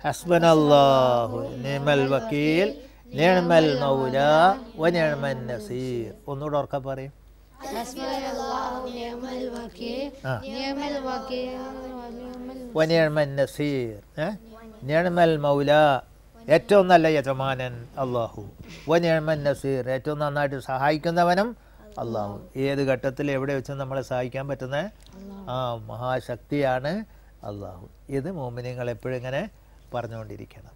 ഹസ്ബനല്ലാഹു നിമൽ വക്കീൽ നിഴമൽ മൗല വ നിഴമൻ നസീർ ഒന്നുകൂടെ ഓർക്കാൻ പറയും ആ വ നിഴമൻ നസീർ ഏ? നിഴമൽ മൗല ഏറ്റവും നല്ല യജമാനൻ അള്ളാഹു വ നിഴമൻ നസീർ ഏറ്റവും നന്നായിട്ട് സഹായിക്കുന്നവനും അള്ളാഹു ഏത് ഘട്ടത്തിൽ എവിടെ വെച്ച് നമ്മളെ സഹായിക്കാൻ പറ്റുന്ന ആ മഹാശക്തിയാണ് അള്ളാഹു ഇത് മോമിനിങ്ങൾ എപ്പോഴും ഇങ്ങനെ പറഞ്ഞുകൊണ്ടിരിക്കണം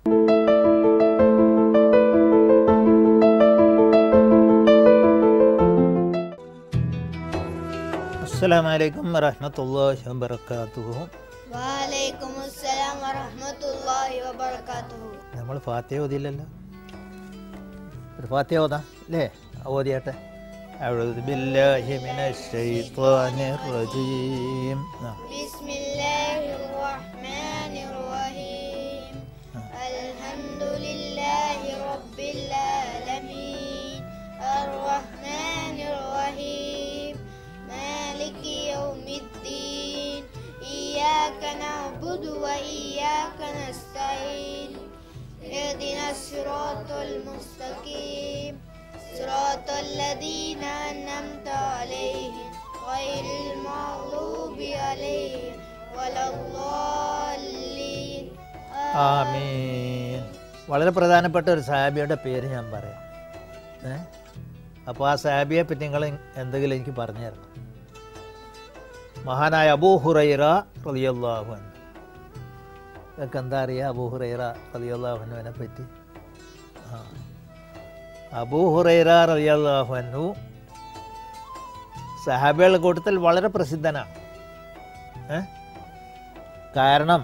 അസ്സലാമു അലൈക്കും വറഹ്മത്തുള്ളാഹി വബറകാതുഹു വലൈക്കും അസ്സലാം വറഹ്മത്തുള്ളാഹി വബറകാതുഹു നമ്മൾ ഫാത്തിഹ ഓതിയില്ലല്ലോ ഒരു ഫാത്തിഹ ഓതാം അല്ലേ ഓതിയാട്ടെ أعوذ بالله من الشيطان الرجيم نعم. بسم الله الرحمن الرحيم الحمد لله رب العالمين الرحمن الرحيم مالك يوم الدين إياك نعبد وإياك نستعين اهدنا الصراط المستقيم صراط الذين أنعمت عليهم غير المغضوب عليهم ولا الضالين ആമീൻ വളരെ പ്രധാനപ്പെട്ട ഒരു സാബിയുടെ പേര് ഞാൻ പറയാം ഏ അപ്പോൾ ആ സാബിയെ പറ്റി നിങ്ങൾ എന്തെങ്കിലും എനിക്ക് പറഞ്ഞു തരണം മഹാനായ അബൂ ഹുറൈറ റളിയല്ലാഹു അൻഹു ഇതൊക്കെ എന്താ അറിയുക അബൂ ഹുറൈറ റളിയല്ലാഹുവിനെ പറ്റി ആ അബൂ ഹുറൈറ റളിയല്ലാഹു അൻഹു സഹാബികളുടെ കൂട്ടത്തിൽ വളരെ പ്രസിദ്ധനാണ് ഏ കാരണം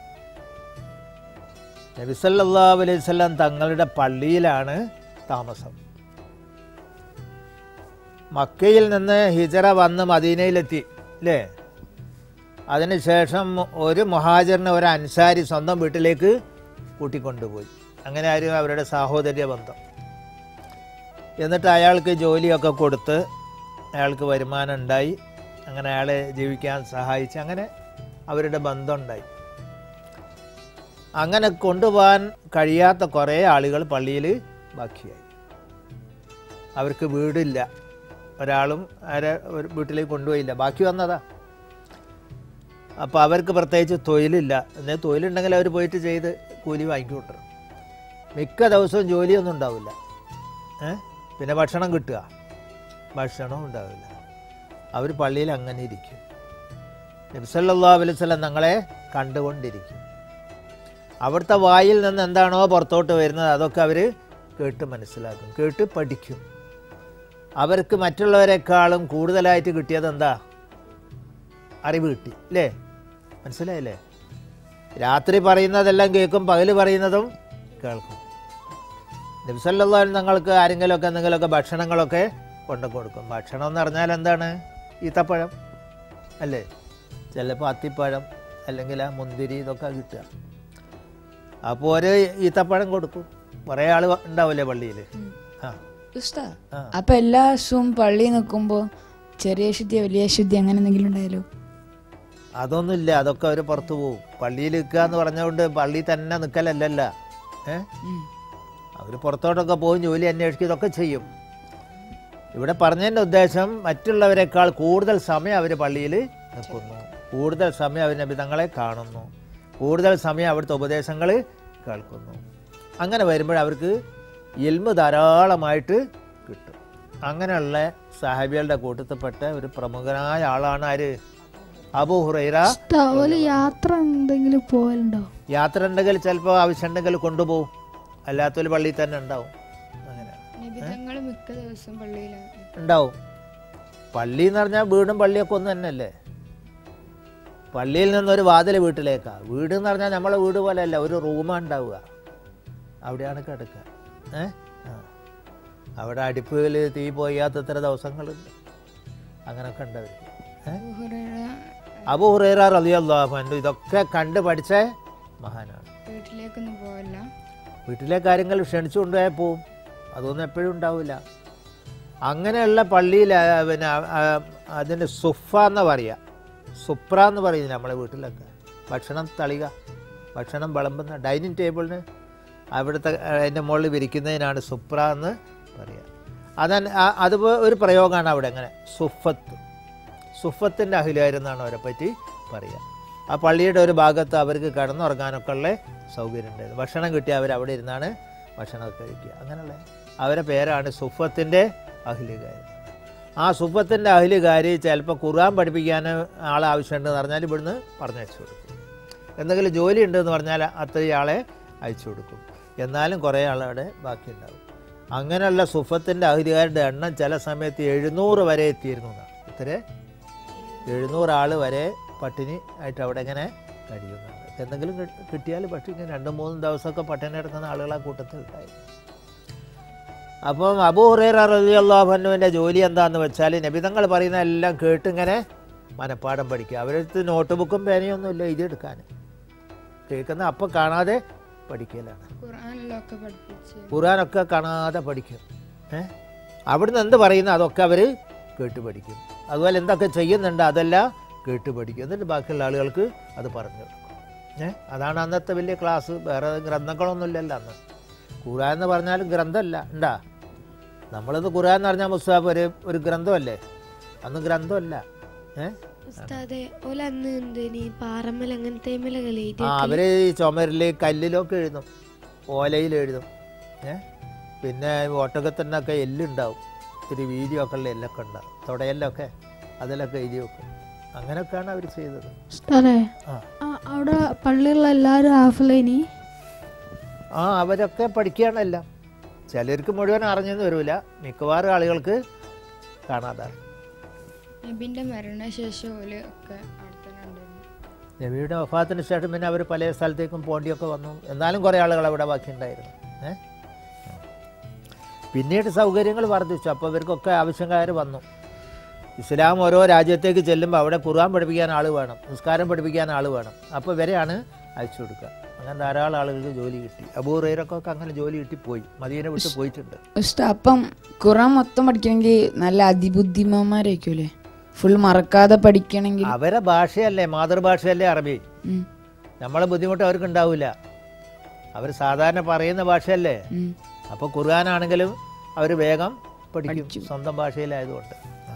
നബിസല്ലാ അലൈഹി സ്വലം തങ്ങളുടെ പള്ളിയിലാണ് താമസം മക്കയിൽ നിന്ന് ഹിജറ വന്ന് മദീനയിലെത്തി അല്ലേ അതിനുശേഷം ഒരു മുഹാജറിനെ ഒരു അൻസാരി സ്വന്തം വീട്ടിലേക്ക് കൂട്ടിക്കൊണ്ടുപോയി അങ്ങനെ ആയിരുന്നു അവരുടെ സാഹോദര്യ ബന്ധം എന്നിട്ട് അയാൾക്ക് ജോലിയൊക്കെ കൊടുത്ത് അയാൾക്ക് വരുമാനം ഉണ്ടായി അങ്ങനെ അയാളെ ജീവിക്കാൻ സഹായിച്ച് അങ്ങനെ അവരുടെ ബന്ധം ഉണ്ടായി അങ്ങനെ കൊണ്ടുപോകാൻ കഴിയാത്ത കുറേ ആളുകൾ പള്ളിയിൽ ബാക്കിയായി അവർക്ക് വീടില്ല ഒരാളും ആരെ ഒരു വീട്ടിലേക്ക് കൊണ്ടുപോയില്ല ബാക്കി വന്നതാ അപ്പോൾ അവർക്ക് പ്രത്യേകിച്ച് തൊഴിലില്ല എന്നാൽ തൊഴിലുണ്ടെങ്കിൽ അവർ പോയിട്ട് ചെയ്ത് കൂലി വാങ്ങിക്കൂട്ടണം മിക്ക ദിവസവും ജോലിയൊന്നും ഉണ്ടാവില്ല ഏ പിന്നെ ഭക്ഷണം കിട്ടുക ഭക്ഷണവും ഉണ്ടാവില്ല അവർ പള്ളിയിൽ അങ്ങനെ ഇരിക്കും നബ്സല്ലാ അലൈവല്ലം ഞങ്ങളെ കണ്ടുകൊണ്ടിരിക്കും അവിടുത്തെ വായിൽ നിന്ന് എന്താണോ പുറത്തോട്ട് വരുന്നത് അതൊക്കെ അവർ കേട്ട് മനസ്സിലാക്കും കേട്ട് പഠിക്കും അവർക്ക് മറ്റുള്ളവരെക്കാളും കൂടുതലായിട്ട് കിട്ടിയത് എന്താ അറിവ് കിട്ടി അല്ലേ മനസ്സിലായില്ലേ രാത്രി പറയുന്നതെല്ലാം കേൾക്കും പകൽ പറയുന്നതും കേൾക്കും നബ്സല്ലാ ഞങ്ങൾക്ക് ആരെങ്കിലുമൊക്കെ എന്തെങ്കിലുമൊക്കെ ഭക്ഷണങ്ങളൊക്കെ കൊണ്ടു കൊടുക്കും ഭക്ഷണം എന്ന് പറഞ്ഞാൽ എന്താണ് ഈത്തപ്പഴം അല്ലേ ചിലപ്പോൾ അത്തിപ്പഴം അല്ലെങ്കിൽ ആ മുന്തിരി ഇതൊക്കെ കിട്ടുക അപ്പോൾ ഒരു ഈത്തപ്പഴം കൊടുക്കും കുറേ ആൾ ഉണ്ടാവില്ലേ പള്ളിയിൽ ആ ഉസ്താ ആ. അപ്പൊ എല്ലാ ദിവസവും പള്ളി നിൽക്കുമ്പോ ചെറിയ ശുദ്ധി വലിയ ശുദ്ധി അങ്ങനെ എന്തെങ്കിലും ഉണ്ടായാലോ അതൊന്നുമില്ല അതൊക്കെ അവർ പുറത്തു പോകും പള്ളിയിൽ നിൽക്കുക എന്ന് പറഞ്ഞുകൊണ്ട് പള്ളി തന്നെ നിൽക്കലല്ലല്ല ഏ ഉം. അവർ പുറത്തോട്ടൊക്കെ പോകും ജോലി അന്വേഷിക്കും ഇതൊക്കെ ചെയ്യും ഇവിടെ പറഞ്ഞതിൻ്റെ ഉദ്ദേശം മറ്റുള്ളവരെക്കാൾ കൂടുതൽ സമയം അവർ പള്ളിയിൽ നിൽക്കുന്നു കൂടുതൽ സമയം അവർ നബിതങ്ങളെ കാണുന്നു കൂടുതൽ സമയം അവിടുത്തെ ഉപദേശങ്ങൾ കേൾക്കുന്നു അങ്ങനെ വരുമ്പോൾ അവർക്ക് ഇൽമ് ധാരാളമായിട്ട് കിട്ടും അങ്ങനെയുള്ള സാഹബികളുടെ കൂട്ടത്തിൽപ്പെട്ട ഒരു പ്രമുഖനായ ആളാണ് ആര് അബു ഹുറൈറ ഓല് യാത്ര എന്തെങ്കിലും പോകലുണ്ടോ യാത്ര ഉണ്ടെങ്കിൽ ചിലപ്പോൾ ആവശ്യമുണ്ടെങ്കിൽ കൊണ്ടുപോകും അല്ലാത്തൊരു പള്ളിയിൽ തന്നെ ഉണ്ടാവും അങ്ങനെ നിബിധങ്ങൾ മിക്ക ദിവസം പള്ളിയിലാണ് ഉണ്ടാവും പള്ളി എന്ന് പറഞ്ഞാൽ വീടും പള്ളിയൊക്കെ ഒന്ന് തന്നെയല്ലേ പള്ളിയിൽ നിന്നൊരു വാതിൽ വീട്ടിലേക്കാ വീട് എന്ന് പറഞ്ഞാൽ നമ്മളെ വീട് പോലെ അല്ല ഒരു റൂമാണ് ഉണ്ടാവുക അവിടെയാണ് കിടക്കുക ഏ ആ അവിടെ അടുപ്പിൽ തീ പോയാത്ത എത്ര ദിവസങ്ങളുണ്ട് അങ്ങനെയൊക്കെ ഉണ്ട് അവർക്ക് ഏ അബു ഹുറൈറ റളിയല്ലാഹു ഇതൊക്കെ കണ്ട് പഠിച്ച മഹാനാണ് വീട്ടിലേക്കൊന്നും പോവല്ല വീട്ടിലെ കാര്യങ്ങൾ ക്ഷണിച്ചു കൊണ്ടുപോയാൽ പോവും അതൊന്നും എപ്പോഴും ഉണ്ടാവില്ല അങ്ങനെയുള്ള പള്ളിയിൽ ആ, പിന്നെ ആ, അതിന് സുഫ എന്ന് പറയുക സുപ്ര എന്ന് പറയുന്നത് നമ്മളെ വീട്ടിലൊക്കെ ഭക്ഷണം തളിക ഭക്ഷണം വിളമ്പുന്ന ഡൈനിങ് ടേബിളിന് അവിടുത്തെ അതിൻ്റെ മുകളിൽ വിരിക്കുന്നതിനാണ് സുപ്ര എന്ന് പറയുക അതന്നെ ആ- അത് ഒരു പ്രയോഗമാണ് അവിടെ അങ്ങനെ സുഫത്ത് സുഫത്തിൻ്റെ അഹിലായിരുന്നാണ് അവരെ പറ്റി പറയുക ആ പള്ളിയുടെ ഒരു ഭാഗത്ത് അവർക്ക് കിടന്നുറങ്ങാനൊക്കെ ഉള്ള സൗകര്യം ഉണ്ടായിരുന്നു ഭക്ഷണം കിട്ടി അവർ അവിടെ ഇരുന്നാണ് ഭക്ഷണമൊക്കെ കഴിക്കുക അങ്ങനെയുള്ള അവരെ പേരാണ് സുഫത്തിൻ്റെ അഹിലുകാർ ആ സുഫത്തിൻ്റെ അഹിലുകാർ ചിലപ്പോൾ ഖുർആൻ പഠിപ്പിക്കാൻ ആളെ ആവശ്യമുണ്ടെന്ന് പറഞ്ഞാൽ ഇവിടുന്ന് പറഞ്ഞയച്ചു കൊടുക്കും എന്തെങ്കിലും ജോലി ഉണ്ടെന്ന് പറഞ്ഞാൽ അത്രയും ആളെ അയച്ചു കൊടുക്കും എന്നാലും കുറേ ആളവിടെ ബാക്കിയുണ്ടാവും അങ്ങനെയുള്ള സുഫത്തിൻ്റെ അഹിലുകാരുടെ എണ്ണം ചില സമയത്ത് എഴുന്നൂറ് വരെ എത്തിയിരുന്നു എന്നാണ് ഇത്ര എഴുന്നൂറ് ആൾ വരെ പട്ടിണി ആയിട്ട് അവിടെ ഇങ്ങനെ കഴിയുന്നുണ്ട് എന്തെങ്കിലും കി- കിട്ടിയാൽ പക്ഷേ ഇങ്ങനെ രണ്ടും മൂന്നും ദിവസമൊക്കെ പട്ടിണി എടുക്കുന്ന ആളുകൾ ആ കൂട്ടത്തിൽ ഉണ്ടായി അപ്പം അബൂ ഹുറൈറ റളിയല്ലാഹുവിൻ്റെ ജോലി എന്താണെന്ന് വെച്ചാൽ നബിതങ്ങൾ പറയുന്ന എല്ലാം കേട്ടിങ്ങനെ മനപ്പാഠം പഠിക്കുക അവരടുത്ത് നോട്ട് ബുക്കും പേനയൊന്നും ഇല്ല എഴുതിയെടുക്കാൻ കേൾക്കുന്ന അപ്പം കാണാതെ പഠിക്കലാണ് ഖുർആാനിലൊക്കെ പഠിപ്പിച്ച് ഖുറാനൊക്കെ കാണാതെ പഠിക്കും ഏ അവിടുന്ന് എന്ത് പറയുന്നു അതൊക്കെ അവർ കേട്ട് പഠിക്കും അതുപോലെ എന്തൊക്കെ ചെയ്യുന്നുണ്ട് അതെല്ലാം കേട്ട് പഠിക്കും എന്നിട്ട് ബാക്കിയുള്ള ആളുകൾക്ക് അത് പറഞ്ഞു കൊടുക്കും ഏ അതാണ് അന്നത്തെ വലിയ ക്ലാസ് വേറെ ഗ്രന്ഥങ്ങളൊന്നുമില്ലല്ലോ അന്ന് ഖുറാൻ എന്ന് പറഞ്ഞാലും ഗ്രന്ഥമല്ല ഉണ്ടാ നമ്മളിന്ന് ഖുറാൻ എന്ന് പറഞ്ഞാൽ മുസ്താഫ് ഒരു ഒരു ഗ്രന്ഥമല്ലേ അന്ന് ഗ്രന്ഥമല്ല ഏ ഉസ്താദെ ഓല അന്ന് എന്തിനി പാറമ്മൽ അങ്ങനത്തെ മേലൊക്കെ എഴുതി ആ അവർ ഈ ചുമരിൽ കല്ലിലൊക്കെ എഴുതും ഓലയിൽ എഴുതും ഏ പിന്നെ ഒട്ടകത്തിനൊക്കെ എല്ലുണ്ടാവും ഇത്തിരി വീതിയൊക്കെ ഉള്ള എല്ലൊക്കെ ഉണ്ടാവും തുടയെല്ലൊക്കെ അതിലൊക്കെ എഴുതി വെക്കും അങ്ങനെയൊക്കെയാണ് അവർ ചെയ്തത് ഉസ്താദേ ആ ആ, അവിടെ പള്ളിയിലുള്ള എല്ലാവരും ഹാഫിലേനി ആ അവരൊക്കെ പഠിക്കുകയാണെല്ലാം ചിലർക്ക് മുഴുവൻ അറിഞ്ഞെന്ന് വരില്ല മിക്കവാറും ആളുകൾക്ക് കാണാതാണ് നബിന്റെ മരണശേഷം ഓല് ഒക്കെ അവിടെ തന്നെ ഉണ്ടായിരുന്നു നബിയുടെ വഫാത്തിന് ശേഷം പിന്നെ അവർ പല സ്ഥലത്തേക്കും പോണ്ടിയൊക്കെ വന്നു എന്നാലും കുറേ ആളുകൾ അവിടെ ബാക്കിയുണ്ടായിരുന്നു ഏ പിന്നീട് സൗകര്യങ്ങൾ വർദ്ധിച്ചു അപ്പോൾ ഇവർക്കൊക്കെ ആവശ്യക്കാർ വന്നു ഇസ്ലാം ഓരോ രാജ്യത്തേക്ക് ചെല്ലുമ്പോൾ അവിടെ ഖുർആൻ പഠിപ്പിക്കാൻ ആൾ വേണം നിസ്കാരം പഠിപ്പിക്കാൻ ആൾ വേണം അപ്പോൾ ഇവരെയാണ് അയച്ചു കൊടുക്കുക അങ്ങനെ ധാരാളം ആളുകൾക്ക് ജോലി കിട്ടി അബൂറൈറൊക്കെ അങ്ങനെ ജോലി കിട്ടി പോയി മദീനെ വിട്ട് പോയിട്ടുണ്ട് ഉസ്ത അപ്പം ഖുറാൻ മൊത്തം പഠിക്കണമെങ്കിൽ നല്ല അതിബുദ്ധിമാന്മാരായിരിക്കുമല്ലേ ഫുൾ മറക്കാതെ പഠിക്കണമെങ്കിൽ അവരെ ഭാഷയല്ലേ മാതൃഭാഷയല്ലേ അറബി ഉം, നമ്മളെ ബുദ്ധിമുട്ട് അവർക്ക് ഉണ്ടാവില്ല അവർ സാധാരണ പറയുന്ന ഭാഷയല്ലേ ഉം. അപ്പോൾ ഖുർആനാണെങ്കിലും അവർ വേഗം പഠിക്കും പഠിക്കും. സ്വന്തം ഭാഷയിലായതുകൊണ്ട്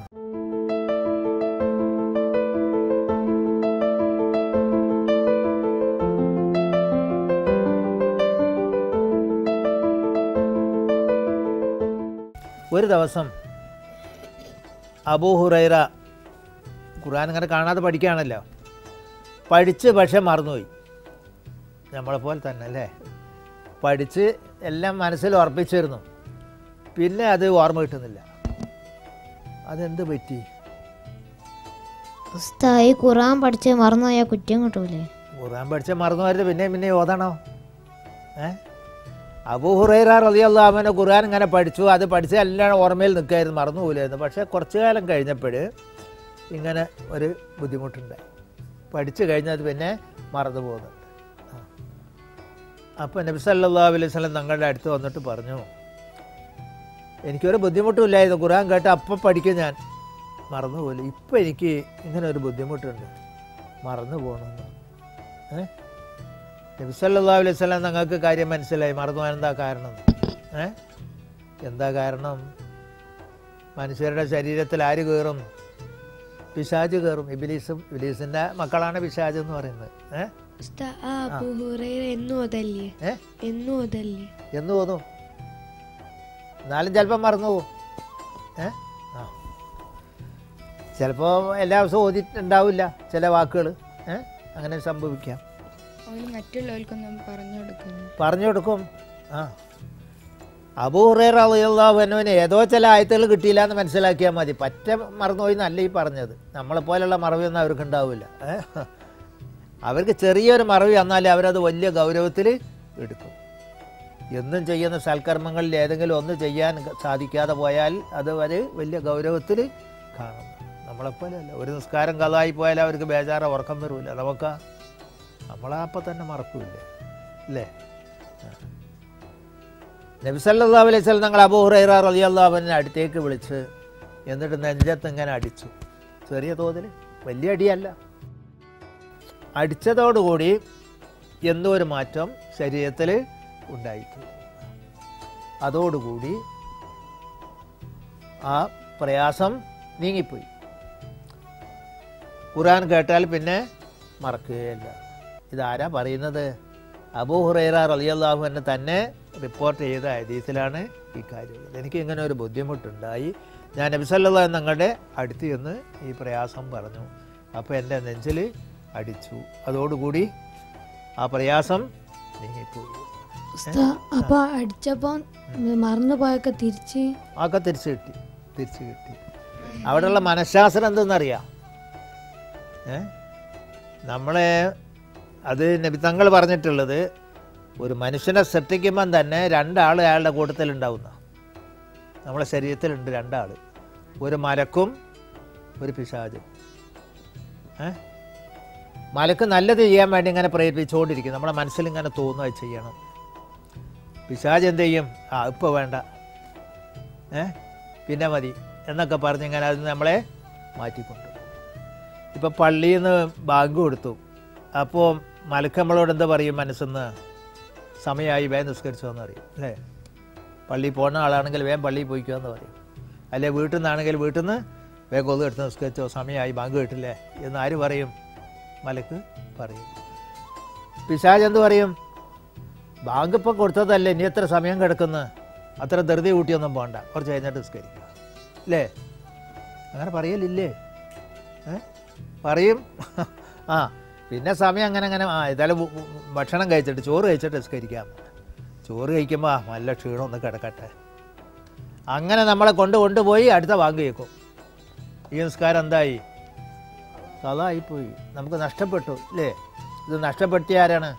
ഒരു ദിവസം അബൂ ഹുറൈറ ഖുർആൻ ഇങ്ങനെ കാണാതെ പഠിക്കുകയാണല്ലോ പഠിച്ച് പക്ഷെ മറന്നുപോയി നമ്മളെപ്പോലെ തന്നെ അല്ലേ പഠിച്ച് എല്ലാം മനസ്സിൽ ഉറപ്പിച്ചിരുന്നു പിന്നെ അത് ഓർമ്മ കിട്ടുന്നില്ല അതെന്ത് പറ്റി ഉസ്താദ് ഖുറാൻ പഠിച്ച് മറന്നുപോയാൽ കുറ്റം കിട്ടൂലേ ഖുർആൻ പഠിച്ച മറന്നു വരുന്നത് പിന്നെ പിന്നെ ഓതണോ ഏ അബൂ ഹുറൈറ റളിയല്ലാഹുവിന് ഖുർആൻ ഇങ്ങനെ പഠിച്ചു അത് പഠിച്ച് എല്ലാം ഓർമ്മയിൽ നിൽക്കായിരുന്നു മറന്നു പോലായിരുന്നു പക്ഷേ കുറച്ച് കാലം കഴിഞ്ഞപ്പോൾ ഇങ്ങനെ ഒരു ബുദ്ധിമുട്ടുണ്ടായി പഠിച്ചു കഴിഞ്ഞത് പിന്നെ മറന്നു പോകുന്നുണ്ട് അപ്പോൾ നബി സല്ലല്ലാഹു അലൈഹി വസല്ലം തങ്ങളുടെ അടുത്ത് വന്നിട്ട് പറഞ്ഞു എനിക്കൊരു ബുദ്ധിമുട്ടും ഇല്ലായിരുന്നു ഖുർആൻ കേട്ട് അപ്പം പഠിക്കും ഞാൻ മറന്നുപോലെ ഇപ്പം എനിക്ക് ഇങ്ങനെ ഒരു ബുദ്ധിമുട്ടുണ്ട് മറന്നു പോകണമെന്ന് ഏ നബി സല്ലല്ലാഹു അലൈഹി വസല്ലം നിങ്ങൾക്ക് കാര്യം മനസ്സിലായി മറന്നു പോകാൻ എന്താ കാരണം ഏ എന്താ കാരണം മനുഷ്യരുടെ ശരീരത്തിൽ ആര് കയറും പിശാജ് കയറും ഇബിലീസും ഇബിലീസിൻ്റെ മക്കളാണ് പിശാജ് എന്ന് പറയുന്നത് ഏ ഉസ്താദ് ആ അബൂ ഹുറൈറ എന്നും ഓതല്ലേ ഏ എന്നും ഓതല്ലേ എന്ന് തോന്നും എന്നാലും ചിലപ്പം മറന്നു പോകും ഏ ആ ചിലപ്പോൾ എല്ലാ ദിവസവും ഓതിയിട്ടുണ്ടാവില്ല ചില വാക്കുകൾ ഏ അങ്ങനെ സംഭവിക്കാം ഓല് മറ്റുള്ളവർക്കൊന്നും പറഞ്ഞു കൊടുക്കുന്നു പറഞ്ഞു കൊടുക്കും ആ അബൂറേറിയുള്ളവനുവിന് ഏതോ ചില ആയത്തുകൾ കിട്ടിയില്ല എന്ന് മനസ്സിലാക്കിയാൽ മതി പറ്റ മറന്നുപോയി എന്നല്ല ഈ പറഞ്ഞത് നമ്മളെപ്പോലുള്ള മറവിയൊന്നും അവർക്ക് ഉണ്ടാവില്ല ഏ? അവർക്ക് ചെറിയൊരു മറവി വന്നാലേ അവരത് വലിയ ഗൗരവത്തിൽ എടുക്കും എന്നും ചെയ്യുന്ന സൽക്കർമ്മങ്ങളിൽ ഏതെങ്കിലും ഒന്ന് ചെയ്യാൻ സാധിക്കാതെ പോയാൽ അത് അവർ വലിയ ഗൗരവത്തിൽ കാണും നമ്മളെപ്പോലെയല്ല ഒരു നിസ്കാരം കഥായി പോയാൽ അവർക്ക് ബേജാറ ഉറക്കം വരില്ല നമുക്ക് നമ്മളപ്പം തന്നെ മറക്കൂലേ അല്ലേ നബിസല്ലാ അലൈഹി സ്വലം ഞങ്ങൾ അബൂ ഹുറൈറ റളിയല്ലാഹുവിനെ അടുത്തേക്ക് വിളിച്ച് എന്നിട്ട് നെഞ്ചത്ത് ഇങ്ങനെ അടിച്ചു ചെറിയ തോതിൽ വലിയ അടിയല്ല അടിച്ചതോടുകൂടി എന്തോ ഒരു മാറ്റം ശരീരത്തിൽ ഉണ്ടായിട്ടുണ്ട് അതോടുകൂടി ആ പ്രയാസം നീങ്ങിപ്പോയി ഖുർആൻ കേട്ടാൽ പിന്നെ മറക്കുകയില്ല ഇതാരാ പറയുന്നത് അബൂ ഹുറൈറ റളിയല്ലാഹു എന്നെ തന്നെ റിപ്പോർട്ട് ചെയ്ത ഹദീസിലാണ് ഈ കാര്യമുള്ളത് എനിക്ക് ഇങ്ങനെ ഒരു ബുദ്ധിമുട്ടുണ്ടായി ഞാൻ നബിസല്ലാ എന്നങ്ങളുടെ അടുത്ത് ചെന്ന് ഈ പ്രയാസം പറഞ്ഞു അപ്പോൾ എൻ്റെ നെഞ്ചിൽ അടിച്ചു അതോടുകൂടി ആ പ്രയാസം നീങ്ങിപ്പോയി ഉസ്താ, അപ്പൊ അടിച്ചപ്പോ മറന്നു പോയൊക്കെ തിരിച്ച് ഒക്കെ തിരിച്ചു കിട്ടി തിരിച്ചു കിട്ടി അവിടെയുള്ള മനഃശാസ്ത്രം എന്തെന്നറിയാം ഏ നമ്മളെ അത് നബിത്തങ്ങൾ പറഞ്ഞിട്ടുള്ളത് ഒരു മനുഷ്യനെ സൃഷ്ടിക്കുമ്പം തന്നെ രണ്ടാൾ അയാളുടെ കൂട്ടത്തിലുണ്ടാവുന്ന നമ്മളെ ശരീരത്തിലുണ്ട് രണ്ടാൾ ഒരു മലക്കും ഒരു പിശാചും ഏ മലക്ക് നല്ലത് ചെയ്യാൻ വേണ്ടി ഇങ്ങനെ പ്രേരിപ്പിച്ചുകൊണ്ടിരിക്കും നമ്മുടെ മനസ്സിൽ ഇങ്ങനെ തോന്നുക അത് ചെയ്യണം പിശാജ് എന്ത് ചെയ്യും ആ ഇപ്പോൾ വേണ്ട ഏ പിന്നെ മതി എന്നൊക്കെ പറഞ്ഞ് ഇങ്ങനെ അത് നമ്മളെ മാറ്റിക്കൊണ്ടു ഇപ്പോൾ പള്ളിയിൽ നിന്ന് ബാങ്ക് കൊടുത്തു അപ്പോൾ മലക്ക് നമ്മളോട് എന്താ പറയും മനസ്സെന്ന് സമയമായി വേഗം നിസ്കരിച്ചോ എന്ന് പറയും അല്ലേ പള്ളിയിൽ പോകുന്ന ആളാണെങ്കിൽ വേഗം പള്ളിയിൽ പോയിക്കോ എന്ന് പറയും അല്ലെ വീട്ടിൽ നിന്നാണെങ്കിൽ വീട്ടിൽ നിന്ന് വേഗം കൊതു എടുത്ത് നിസ്കരിച്ചോ സമയമായി ബാങ്ക് കിട്ടില്ലേ എന്ന് ആര് പറയും മലക്ക് പറയും പിശാജ് എന്ത് പറയും ബാങ്ക് ഇപ്പം കൊടുത്തതല്ലേ ഇനി എത്ര സമയം കിടക്കുന്നു അത്ര ധൃതി കൂട്ടിയൊന്നും പോകണ്ട കുറച്ച് കഴിഞ്ഞിട്ട് നിസ്കരിക്കുക അല്ലേ അങ്ങനെ പറയലില്ലേ ഏ പറയും ആ പിന്നെ സമയം അങ്ങനെ അങ്ങനെ ആ ഏതായാലും ഭ- ഭ- ഭക്ഷണം കഴിച്ചിട്ട് ചോറ് കഴിച്ചിട്ട് നിസ്കരിക്കാം ചോറ് കഴിക്കുമ്പോൾ ആ നല്ല ക്ഷീണം ഒന്ന് കിടക്കട്ടെ അങ്ങനെ നമ്മളെ കൊണ്ട് കൊണ്ടുപോയി അടുത്ത ബാങ്ക് കേൾക്കും ഈ നിസ്കാരം എന്തായി കഥായിപ്പോയി നമുക്ക് നഷ്ടപ്പെട്ടു അല്ലേ ഇത് നഷ്ടപ്പെടുത്തിയ ആരാണ്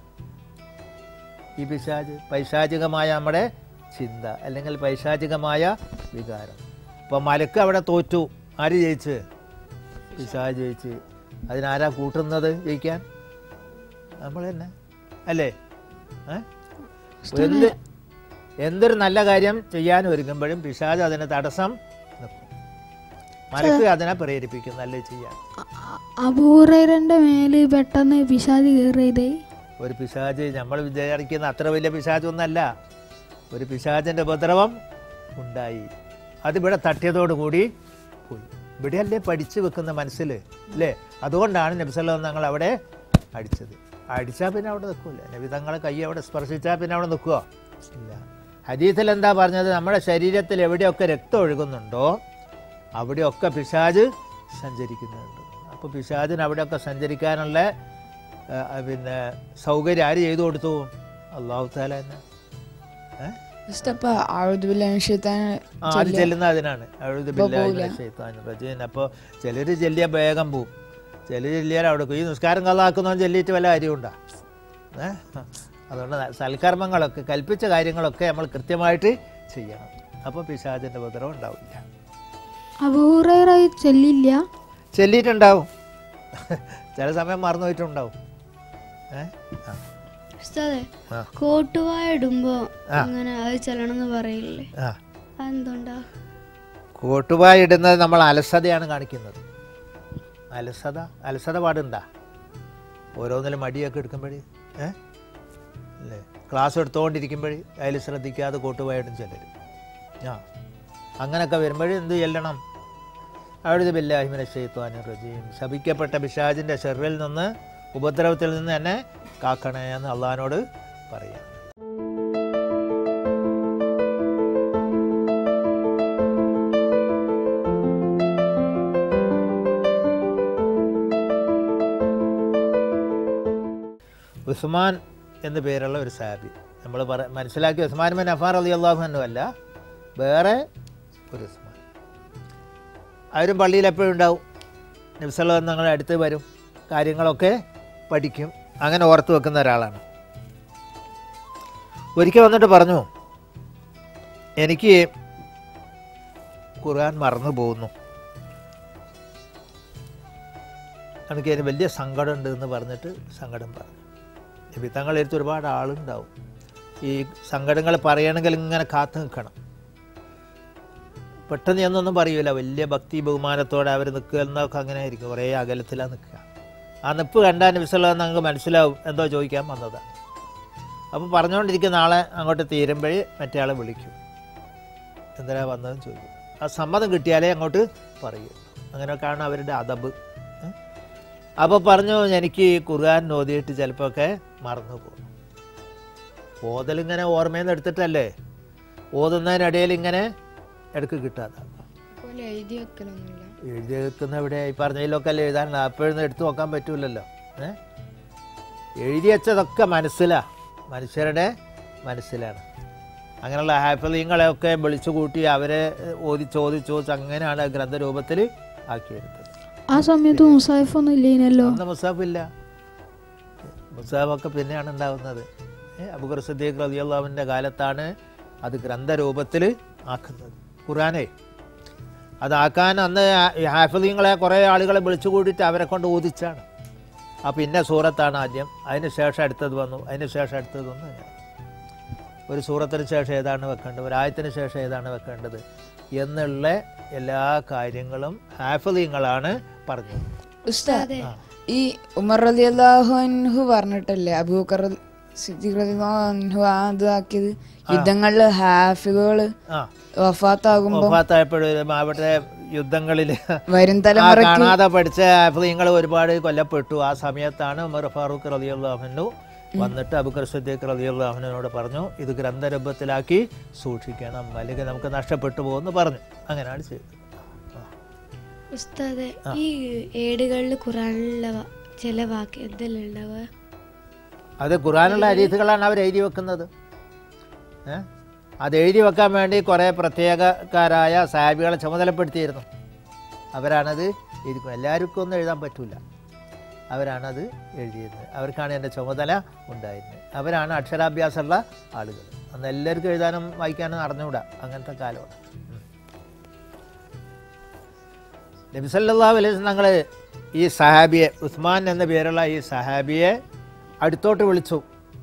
ഈ പിശാജ് പൈശാചികമായ നമ്മുടെ ചിന്ത അല്ലെങ്കിൽ പൈശാചികമായ വികാരം ഇപ്പോൾ മലക്ക് അവിടെ തോറ്റു ആര് ജയിച്ച് പിശാജ് ജയിച്ച് അതിനാരാ കൂട്ടുന്നത് ജയിക്കാൻ നമ്മൾ തന്നെ അല്ലേ ഏ? എന്ത് എന്തൊരു നല്ല കാര്യം ചെയ്യാൻ ഒരുങ്ങുമ്പോഴും പിശാജ് അതിന് തടസ്സം നിൽക്കും മലക്ക് അതിനെ പ്രേരിപ്പിക്കും നല്ലത് ചെയ്യാൻ അബൂറൈറന്റെ മേല് പെട്ടെന്ന് പിശാജ് കയറിയതേ ഒരു പിശാജ് നമ്മൾ വിചാരിക്കുന്ന അത്ര വലിയ പിശാചൊന്നല്ല ഒരു പിശാചിൻ്റെ ഉപദ്രവം ഉണ്ടായി അതിവിടെ തട്ടിയതോടുകൂടി പോയി ഇവിടെയല്ലേ പഠിച്ചു വെക്കുന്ന മനസ്സിൽ അല്ലേ അതുകൊണ്ടാണ് നബിസല്ല ഞങ്ങൾ അവിടെ അടിച്ചത് അടിച്ചാൽ പിന്നെ അവിടെ നിൽക്കൂല നബി തങ്ങളെ കൈ അവിടെ സ്പർശിച്ചാൽ പിന്നെ അവിടെ നിൽക്കുമോ ഇല്ല ഹദീസിൽ എന്താ പറഞ്ഞത് നമ്മുടെ ശരീരത്തിൽ എവിടെയൊക്കെ രക്തം ഒഴുകുന്നുണ്ടോ അവിടെയൊക്കെ പിശാജ് സഞ്ചരിക്കുന്നുണ്ട് അപ്പോൾ പിശാജിന് അവിടെയൊക്കെ സഞ്ചരിക്കാനുള്ള ആ, ആ, പിന്നെ സൗകര്യം ആര് ചെയ്തു കൊടുത്തു അള്ളാഹു താല തന്നെ ഏഹ് ഉസ്തപ്പ ആഴുതുബില്ലാൻ ആ അത് ചെല്ലുന്ന അതിനാണ് അഴുത് പോവില്ല. റജീൻ അപ്പോൾ ചിലർ ചെല്ലിയ വേഗം പോവും ചിലർ ചെല്ലിയാൽ അവിടെ പോയി. ഈ നിസ്കാരം കള്ളാക്കുന്നവൻ ചെല്ലിയിട്ട് വല്ല കാര്യമുണ്ടോ ഏഹ് അതുകൊണ്ട് ന- സൽക്കർമ്മങ്ങളൊക്കെ കൽപ്പിച്ച കാര്യങ്ങളൊക്കെ നമ്മൾ കൃത്യമായിട്ട് ചെയ്യണം അപ്പോൾ പിശാചിൻ്റെ ഉപദ്രവം ഉണ്ടാവില്ല അബൂറൈറ ചെല്ലില്ല ചെല്ലിയിട്ടുണ്ടാവും ചില സമയം മറന്നു പോയിട്ടുണ്ടാവും ഏഹ് ആ ഉസ്താദേ ആ. കോട്ടുവായ ഇടുമ്പോ ആ. അങ്ങനെ അത് ചെല്ലണമെന്ന് പറയില്ലേ ആ അതെന്തുകൊണ്ടാ കോട്ടുപായ ഇടുന്നത് നമ്മൾ അലസതയാണ് കാണിക്കുന്നത് അലസത അലസത പാടുണ്ടാ ഓരോന്നിലും മടിയൊക്കെ എടുക്കുമ്പോഴേ ഏ അല്ലേ ക്ലാസ് എടുത്തുകൊണ്ടിരിക്കുമ്പോഴേ അതിൽ ശ്രദ്ധിക്കാതെ കോട്ടുപായിടും ചിലർ ആ അങ്ങനെയൊക്കെ വരുമ്പോഴേ എന്ത് ചെല്ലണം അവിടുത്തെ ബില്ലാഹിമിനെ ഷെയ്ത്വാൻ റജീം ശപിക്കപ്പെട്ട ബിഷാജിൻ്റെ ഷെറിൽ നിന്ന് ഉപദ്രവത്തിൽ നിന്ന് എന്നെ കാക്കണേ എന്ന് അള്ളഹാനോട് പറയാം ഉസ്മാൻ എന്ന പേരുള്ള ഒരു സാബി നമ്മൾ പറ മനസ്സിലാക്കിയ ഉസ്മാൻ ബിൻ അഫാർ അലി അള്ളാഹു അല്ല വേറെ ഒരു ഉസ്മാൻ അവരും പള്ളിയിൽ എപ്പോഴും ഉണ്ടാവും നബ്സല്ല ഞങ്ങളുടെ അടുത്ത് വരും കാര്യങ്ങളൊക്കെ പഠിക്കും അങ്ങനെ ഓർത്ത് വെക്കുന്ന ഒരാളാണ് ഒരിക്കൽ വന്നിട്ട് പറഞ്ഞു എനിക്ക് ഖുർആൻ മറന്നു പോകുന്നു എനിക്ക് അതിന് വലിയ സങ്കടമുണ്ട് എന്ന് പറഞ്ഞിട്ട് സങ്കടം പറഞ്ഞു നബി തങ്ങളെടുത്ത് ഒരുപാട് ആളുണ്ടാവും ഈ സങ്കടങ്ങൾ പറയണമെങ്കിൽ ഇങ്ങനെ കാത്തു നിൽക്കണം പെട്ടെന്ന് എന്നൊന്നും പറയൂല വലിയ ഭക്തി ബഹുമാനത്തോടെ അവർ നിൽക്കുക എന്നൊക്കെ അങ്ങനെ ആയിരിക്കും കുറേ അകലത്തിലാണ് നിൽക്കുക ആ നിപ്പ് കണ്ടാൽ നബിസ്വല്ലാന്ന് നിങ്ങൾക്ക് മനസ്സിലാവും എന്തോ ചോദിക്കാൻ വന്നതാണ് അപ്പോൾ പറഞ്ഞുകൊണ്ടിരിക്കുന്ന ആളെ അങ്ങോട്ട് തീരുമ്പോഴേ മറ്റേ ആളെ വിളിക്കും എന്തിനാ വന്നതെന്ന് ചോദിക്കും ആ സമ്മതം കിട്ടിയാലേ അങ്ങോട്ട് പറയൂ അങ്ങനെയൊക്കെയാണ് അവരുടെ അതബ് അപ്പോൾ പറഞ്ഞു എനിക്ക് ഖുർആൻ ഓതിയിട്ട് ചിലപ്പോഴൊക്കെ മറന്നു പോകും ഓതലിങ്ങനെ ഓർമ്മയിൽ നിന്ന് എടുത്തിട്ടല്ലേ ഓതുന്നതിനിടയിൽ ഇങ്ങനെ ഇടയ്ക്ക് കിട്ടാതെ പോലെ എഴുതി വെക്കലൊന്നുമില്ല എഴുതി വെക്കുന്ന എവിടെ ഈ പറഞ്ഞതിലൊക്കെ അല്ലേ എഴുതാൻ അപ്പോഴൊന്നും എടുത്തു നോക്കാൻ പറ്റൂലല്ലോ ഏ എഴുതി വെച്ചതൊക്കെ മനസ്സിലാ മനുഷ്യരുടെ മനസ്സിലാണ് അങ്ങനെയുള്ള ഹാഫലീങ്ങളെയൊക്കെ വിളിച്ചു കൂട്ടി അവരെ ഓതി ചോദിച്ച് ചോദിച്ച് അങ്ങനെയാണ് ഗ്രന്ഥരൂപത്തിൽ ആക്കിയെടുത്തത് ആ സമയത്ത് മുസായിഫ് ഒന്നും ഇല്ലേനല്ലോ അന്ന് മുസാഫില്ല മുസാഫൊക്കെ പിന്നെയാണ് ഉണ്ടാകുന്നത് അബുഖർ സദ്ദീഖ് റളിയല്ലാഹുവിൻ്റെ കാലത്താണ് അത് ഗ്രന്ഥരൂപത്തിൽ ആക്കുന്നത് ഖുറാനേ അതാക്കാൻ അന്ന് ഹാഫിദീങ്ങളെ കുറേ ആളുകളെ വിളിച്ചു കൂട്ടിയിട്ട് അവരെ കൊണ്ട് ഊതിച്ചാണ് ആ പിന്നെ സൂറത്താണ് ആദ്യം അതിന് ശേഷം അടുത്തത് വന്നു അതിന് ശേഷം അടുത്തത് വന്നു അങ്ങനെ ഒരു സൂറത്തിന് ശേഷം ഏതാണ് വെക്കേണ്ടത് ഒരു ആയത്തിന് ശേഷം ഏതാണ് വെക്കേണ്ടത് എന്നുള്ള എല്ലാ കാര്യങ്ങളും ഹാഫിദീങ്ങളാണ് പറഞ്ഞത് ഉസ്താദ് ഈ ഉമർ റലി അൻഹു പറഞ്ഞിട്ടല്ലേ അബൂക്കർ സിദ്ദീഖ് റളിയല്ലാഹു അൻഹു ആ ഇതാക്കിയത് യുദ്ധങ്ങളില് ഹാഫിദുകള് ആ വഫാത്താകുമ്പോ വഫാത്തായപ്പോഴും അവിടെ യുദ്ധങ്ങളിൽ വരും ആ തലമുറയ്ക്ക് കാണാതെ പഠിച്ച ഹാഫിദീങ്ങൾ ഒരുപാട് കൊല്ലപ്പെട്ടു ആ സമയത്താണ് ഉമർ ഫാറൂഖ് റളിയല്ലാഹുവിനു വന്നിട്ട് അബുക്കർ സദ്ദീഖ് റളിയല്ലാഹുവിനോട് പറഞ്ഞു ഇത് ഗ്രന്ഥരൂപത്തിലാക്കി സൂക്ഷിക്കണം അല്ലെങ്കിൽ നമുക്ക് നഷ്ടപ്പെട്ടു പോകുമെന്ന് പറഞ്ഞു അങ്ങനെയാണ് ചെയ്തത് ഉസ്താദെ ഈ ഏടുകളിൽ ഖുറാനിലുള്ള വ- ചില വാക്ക് എന്തെല്ലാം ഉണ്ടാവുക അത് ഖുറാനുള്ള അരീതുകളാണ് അവർ എഴുതി വെക്കുന്നത് ഏ? അത് എഴുതി വെക്കാൻ വേണ്ടി കുറേ പ്രത്യേകക്കാരായ സാഹിബികളെ ചുമതലപ്പെടുത്തിയിരുന്നു അവരാണത് എഴുതി എല്ലാവർക്കും ഒന്നും എഴുതാൻ പറ്റില്ല അവരാണത് എഴുതിയിരുന്നത് അവർക്കാണ് എൻ്റെ ചുമതല ഉണ്ടായിരുന്നത് അവരാണ് അക്ഷരാഭ്യാസമുള്ള ആളുകൾ അന്ന് എല്ലാവർക്കും എഴുതാനും വായിക്കാനും അറിഞ്ഞുകൂടാ അങ്ങനത്തെ കാലമാണ് ഉം. നബിസല്ലാ അലൈഹി ഞങ്ങൾ ഈ സഹാബിയെ ഉസ്മാൻ എന്ന പേരുള്ള ഈ സഹാബിയെ അടുത്തോട്ട് വിളിച്ചു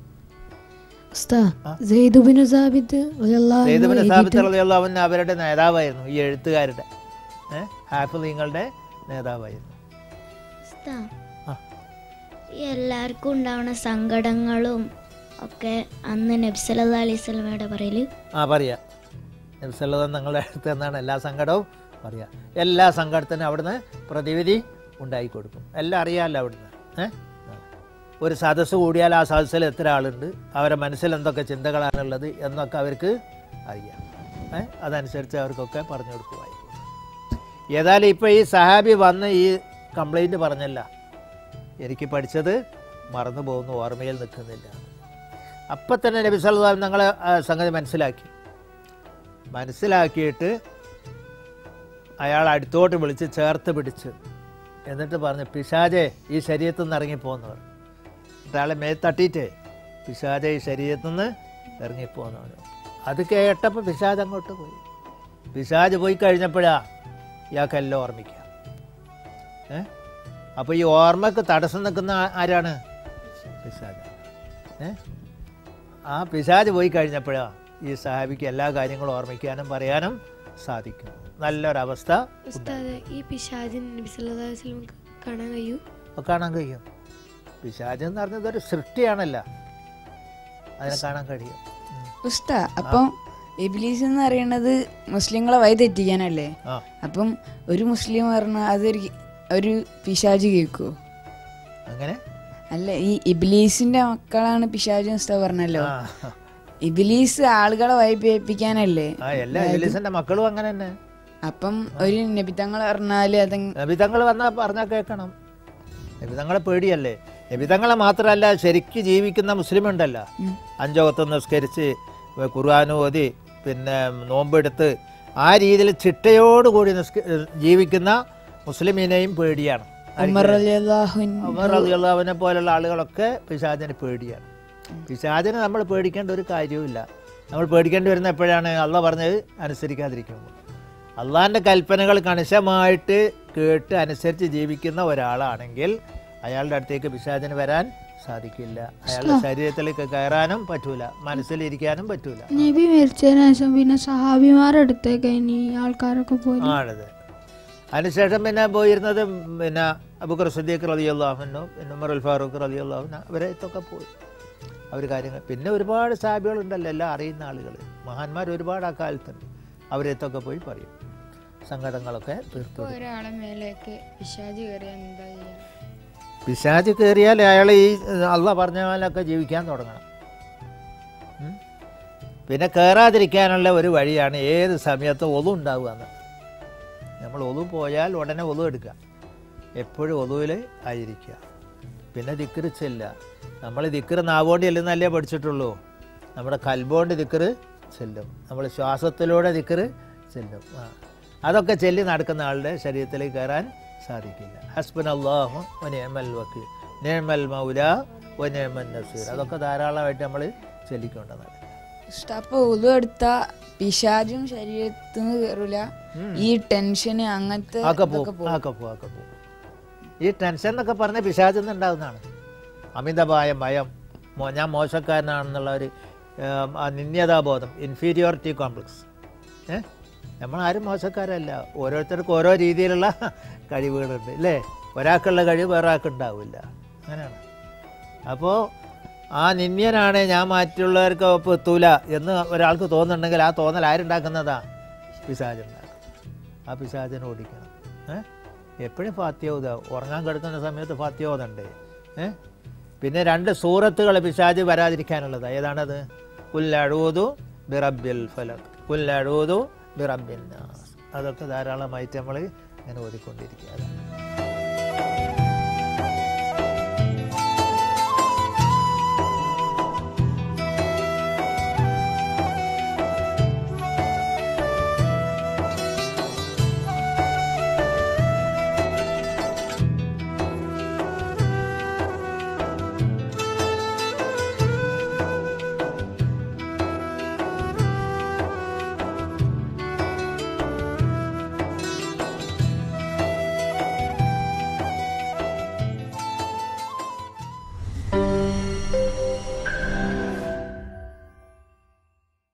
ഉസ്താ സെയ്ദുബിന് സാബിത്ത് റളിയല്ലാഹു അൻഹു സൈദബിന് എഴുതിയിട്ട് സാബിത്ത് റളിയല്ലാഹു അൻഹു അവരുടെ നേതാവായിരുന്നു ഈ എഴുത്തുകാരുടെ ഏഹ് ഹാഫിദീങ്ങളുടെ നേതാവായിരുന്നു ഉസ്താ, ആ. ഈ എല്ലാവർക്കും ഉണ്ടാവുന്ന സങ്കടങ്ങളും ഒക്കെ അന്ന് നബ്സല്ലാ അലൈഹി സ്വലമയുടെ പറയല് ആ പറയാം നബ്സല്ലാ നിങ്ങളുടെ അടുത്ത് എന്നാണ് എല്ലാ സങ്കടവും പറയാം എല്ലാ സങ്കടത്തിനും അവിടുന്ന് പ്രതിവിധി ഉണ്ടായി കൊടുക്കും എല്ലാം അറിയാമല്ലോ അവിടുന്ന് ഏഹ് ഒരു സദസ്സ് കൂടിയാൽ ആ സദസ്സിൽ എത്ര ആളുണ്ട് അവരുടെ മനസ്സിൽ എന്തൊക്കെ ചിന്തകളാണുള്ളത് എന്നൊക്കെ അവർക്ക് അറിയാം ഏഹ് അതനുസരിച്ച് അവർക്കൊക്കെ പറഞ്ഞു കൊടുക്കുമായിരുന്നു ഏതായാലും ഇപ്പോൾ ഈ സഹാബി വന്ന് ഈ കംപ്ലൈൻറ്റ് പറഞ്ഞല്ല എനിക്ക് പഠിച്ചത് മറന്നു പോകുന്നു ഓർമ്മയിൽ നിൽക്കുന്നില്ല അപ്പം തന്നെ നബി സല്ലല്ലാഹു അലൈഹി ഞങ്ങളെ സംഗതി മനസ്സിലാക്കി മനസ്സിലാക്കിയിട്ട് അയാൾ അടുത്തോട്ട് വിളിച്ച് ചേർത്ത് പിടിച്ച് എന്നിട്ട് പറഞ്ഞു പിശാജെ ഈ ശരീരത്തിൽ നിന്ന് ഇറങ്ങിപ്പോന്നവർ എന്നിട്ട് അയാളെ മേ തട്ടിയിട്ട് പിശാജെ ഈ ശരീരത്തിൽ നിന്ന് ഇറങ്ങിപ്പോന്നവർ അത് കേട്ടപ്പോൾ പിശാജ് അങ്ങോട്ട് പോയി പിശാജ് പോയി കഴിഞ്ഞപ്പോഴാ ഇയാൾക്കെല്ലാം ഓർമ്മിക്കുക ഏ അപ്പോൾ ഈ ഓർമ്മക്ക് തടസ്സം നിൽക്കുന്ന ആ- ആരാണ് പിശാജ് ഏ ആ പിശാജ് പോയി കഴിഞ്ഞപ്പോഴാ ഈ സഹാബിക്ക് എല്ലാ കാര്യങ്ങളും ഓർമ്മിക്കാനും പറയാനും സാധിക്കും നല്ലൊരവസ്ഥ ഉസ്താദ് ഈ പിശാജിൻ നബി സല്ലല്ലാഹു അലൈഹി വസല്ലം കാണാൻ കഴിയൂ ഒക്കെ കാണാൻ കഴിയും പിശാജ് എന്ന് പറഞ്ഞത് ഒരു സൃഷ്ടിയാണല്ലോ അതിനെ കാണാൻ കഴിയും ഉം. ഉസ്ത അപ്പം ഇബ്ലീസ് എന്ന് പറയുന്നത് മുസ്ലിങ്ങളെ വഴി തെറ്റിക്കാനല്ലേ ആ അപ്പം ഒരു മുസ്ലിം പറഞ്ഞ അതൊരു ഒരു പിശാജ് കേൾക്കുവോ അങ്ങനെ അല്ല ഈ ഇബ്ലീസിന്റെ മക്കളാണ് പിശാജ് ഉസ്ത പറഞ്ഞല്ലോ ആ ഇബ്ലീസ് ആളുകളെ വൈപ്പിക്കാനല്ലേ ആ എല്ലാ ഇബിലിസിന്റെ മക്കളും അങ്ങനെ തന്നെ അപ്പം ഒരു നബിതങ്ങൾ പറഞ്ഞാല് അത് നബിതങ്ങൾ വന്നാൽ പറഞ്ഞാൽ കേൾക്കണം നബിതങ്ങളെ പേടിയല്ലേ നബിതങ്ങളെ മാത്രമല്ല ശരിക്ക് ജീവിക്കുന്ന മുസ്ലിം ഉണ്ടല്ലോ അഞ്ചോകത്ത് നിസ്കരിച്ച് ഖുർആാനും ഓതി പിന്നെ നോമ്പെടുത്ത് ആ രീതിയിൽ ചിട്ടയോടുകൂടി നിസ്ക ജീവിക്കുന്ന മുസ്ലിമിനെയും പേടിയാണ് ഉമർ അലിയാഹുൻ ഉമർ റളിയല്ലാഹുവിനെ പോലുള്ള ആളുകളൊക്കെ പിശാചിന് പേടിയാണ് പിശാചിനെ നമ്മൾ പേടിക്കേണ്ട ഒരു കാര്യവുമില്ല നമ്മൾ പേടിക്കേണ്ടി വരുന്ന എപ്പോഴാണ് അള്ള പറഞ്ഞത് അനുസരിക്കാതിരിക്കുമ്പോൾ അള്ളാഹിൻ്റെ കൽപ്പനകൾ കണിശമായിട്ട് കേട്ട് അനുസരിച്ച് ജീവിക്കുന്ന ഒരാളാണെങ്കിൽ അയാളുടെ അടുത്തേക്ക് പിശാചിന് വരാൻ സാധിക്കില്ല അയാളുടെ ശരീരത്തിലേക്ക് കയറാനും പറ്റൂല മനസ്സിലിരിക്കാനും പറ്റൂല നബി മരിച്ചതിന് ശേഷം പിന്നെ സഹാബിമാരുടെ അടുത്തേക്ക് ഇനി ആൾക്കാരൊക്കെ പോയി ആണത് അതിനുശേഷം പിന്നെ പോയിരുന്നത് പിന്നെ അബുക്കർ സദ്ദീഖ് റലി അള്ളാഹുനോ പിന്നെ ഉമർ ഉൽ ഫാറൂഖ് റലി അള്ളാഹുന അവരെത്തൊക്കെ പോയി അവർ കാര്യങ്ങൾ പിന്നെ ഒരുപാട് സാബികളുണ്ടല്ലോ എല്ലാം അറിയുന്ന ആളുകൾ മഹാന്മാർ ഒരുപാട് ആ കാലത്തുണ്ട് അവരെത്തൊക്കെ പോയി പറയും സങ്കടങ്ങളൊക്കെ തീർത്തു കൊടുക്കും. ഒരാളെ മേലേക്ക് പിശാജ് കയറിയാൽ എന്താ ചെയ്യാ പിശാച് കയറിയാൽ അയാൾ ഈ അള്ള പറഞ്ഞ പോലൊക്കെ ജീവിക്കാൻ തുടങ്ങണം ഉം? പിന്നെ കയറാതിരിക്കാനുള്ള ഒരു വഴിയാണ് ഏത് സമയത്ത് ഒതു ഉണ്ടാവുക എന്ന് നമ്മൾ ഒതു പോയാൽ ഉടനെ ഒതു എടുക്കുക എപ്പോഴും ഒതുവിൽ ആയിരിക്കുക പിന്നെ ദിക്കറ് ചെല്ല നമ്മൾ ദിക്കറ് നാവോണ്ട് ചെല്ലുന്നല്ലേ പഠിച്ചിട്ടുള്ളൂ നമ്മുടെ കൽബോണ്ട് ദിക്കറ് ചെല്ലും നമ്മൾ ശ്വാസത്തിലൂടെ ദിക്കറ് ചെല്ലും ആ അതൊക്കെ ചെല്ലി നടക്കുന്ന ആളുടെ ശരീരത്തിലേക്ക് കയറാൻ സാധിക്കില്ല ഹസ്ബൻ അള്ളാഹു വനേമൽ വക്കീൽ നേമൽ മൗല വനേമൻ നസീർ അതൊക്കെ ധാരാളമായിട്ട് നമ്മൾ ചൊല്ലിക്കൊണ്ടെന്നാണ് ഉസ്താ, അപ്പൊ ഉളു എടുത്ത പിശാജും ശരീരത്തിൽ നിന്ന് കയറൂല ഈ ടെൻഷന് അങ്ങനത്തെ ആക്കെ ഇതൊക്കെ പോവും ആക്കെ പോവും ആക്കെ പോവും ഈ ടെൻഷൻ എന്നൊക്കെ പറഞ്ഞ പിശാചിൽ നിന്ന് ഉണ്ടാകുന്നതാണ് അമിതമായ ഭയം മോ- ഞാൻ മോശക്കാരനാണെന്നുള്ള ഒരു ഏം, ആ നിന്യതാബോധം ഇൻഫീരിയോറിറ്റി കോംപ്ലക്സ് ഏ നമ്മളാരും മോശക്കാരല്ല ഓരോരുത്തർക്കും ഓരോ രീതിയിലുള്ള കഴിവുകളുണ്ട് അല്ലേ ഒരാൾക്കുള്ള കഴിവ് വേറെ ആൾക്ക് ഉണ്ടാവില്ല അങ്ങനെയാണ് അപ്പോൾ ആ നിന്യനാണ് ഞാൻ മറ്റുള്ളവർക്ക് ഒപ്പം എത്തൂല എന്ന് ഒരാൾക്ക് തോന്നുന്നുണ്ടെങ്കിൽ ആ തോന്നൽ ആരുണ്ടാക്കുന്നതാ പിശാചുണ്ടാക്കും ആ പിശാചിനെ ഓടിക്കണം ഏ എപ്പോഴും ഫാത്യോദ ഉറങ്ങാൻ കിടക്കുന്ന സമയത്ത് ഫാത്യോദുണ്ട് ഏ പിന്നെ രണ്ട് സൂറത്തുകൾ പിശാജ് വരാതിരിക്കാനുള്ളത് ഏതാണത് കുല്ലഴൂതു ബിറബിൽ ഫലക് കുല്ലഴൂതു ബിറബിൻ നാസ് അതൊക്കെ ധാരാളമായിട്ട് നമ്മൾ ഇങ്ങനെ ഓതിക്കൊണ്ടിരിക്കുക അതാണ്